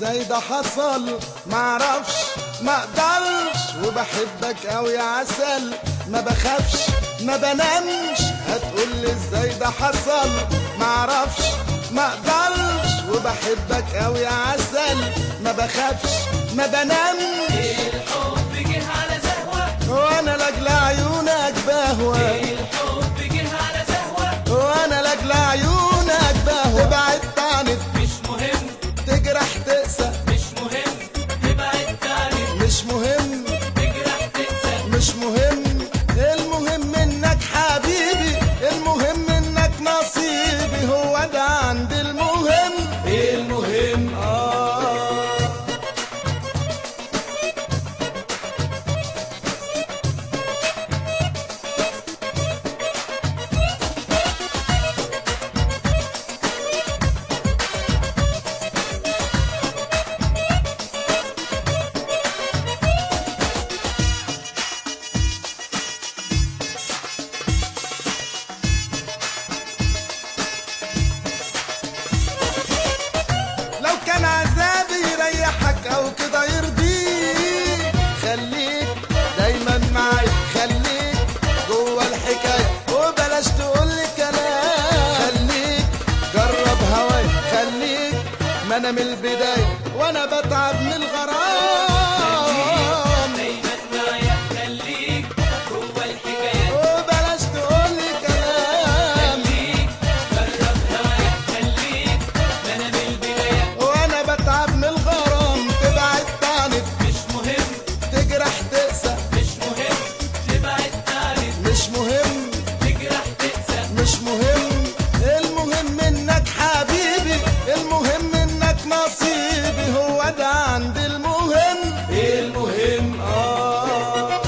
ازاي ده حصل معرفش ما اقدرش وبحبك اوي يا عسل ما بخافش ما بنامش هتقول لي ازاي ده حصل معرفش ما اقدرش وبحبك اوي يا عسل ما بخافش ما بنامش الحب جه على زهوة وانا لاجل عيونك بهوى الحب جه على زهوة وانا لاجل عيونك بهوى تبعد عنك مش مهم تجرح تقسى مش مهم تبعد تاني مش مهم تجرح تنسى مش مهم المهم انك حبيبي المهم انك نصيبي هو ده عندي المهم المهم آه لو كان عذابي يريحك او كده يرضيك خليك دايما معايا خليك جوه الحكايه وبلاش تقول لي كلام خليك جرب هواي خليك ما انا من البدايه وانا بتعب من الغرام دايما معايا خليك جوه الحكاية وبلاش تقول لي كلام خليك جرب هوايا خليك ما انا من البداية وانا بتعب من الغرام تبعد عنك مش مهم تجرح تقسى مش مهم تبعد تاني مش مهم تجرح تنسى مش مهم المهم انك حبيبي المهم انك نصيبي هو ده عندي المهم المهم آه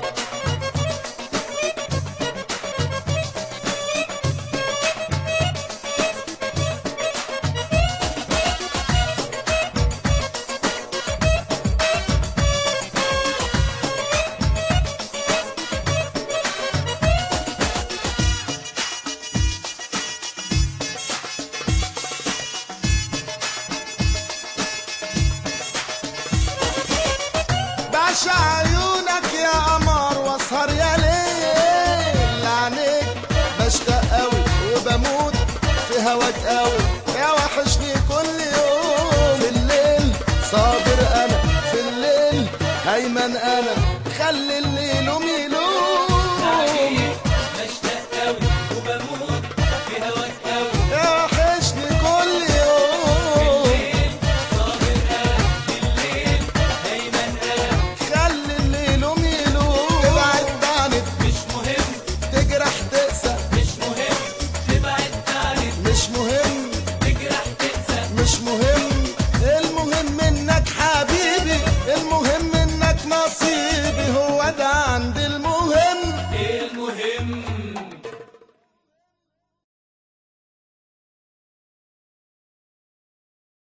بعشق عيونك يا قمر واسهر يا ليل لعنيك بشتاق قوي وبموت في هواك قوي يا وحشني كل يوم في الليل صابر انا في الليل هيمن انا خلي الليل يلوم عليك بشتاق قوي وبموت في هواك قوي يا وحشني كل يوم الليل صابر انا بالليل دايما انا خلي الليل يلوم تبعد عنك مش مهم تجرح تقسى مش مهم تبعد تاني مش مهم تجرح تنسى مش مهم المهم انك حبيبي المهم انك نصيبي هو ده عندي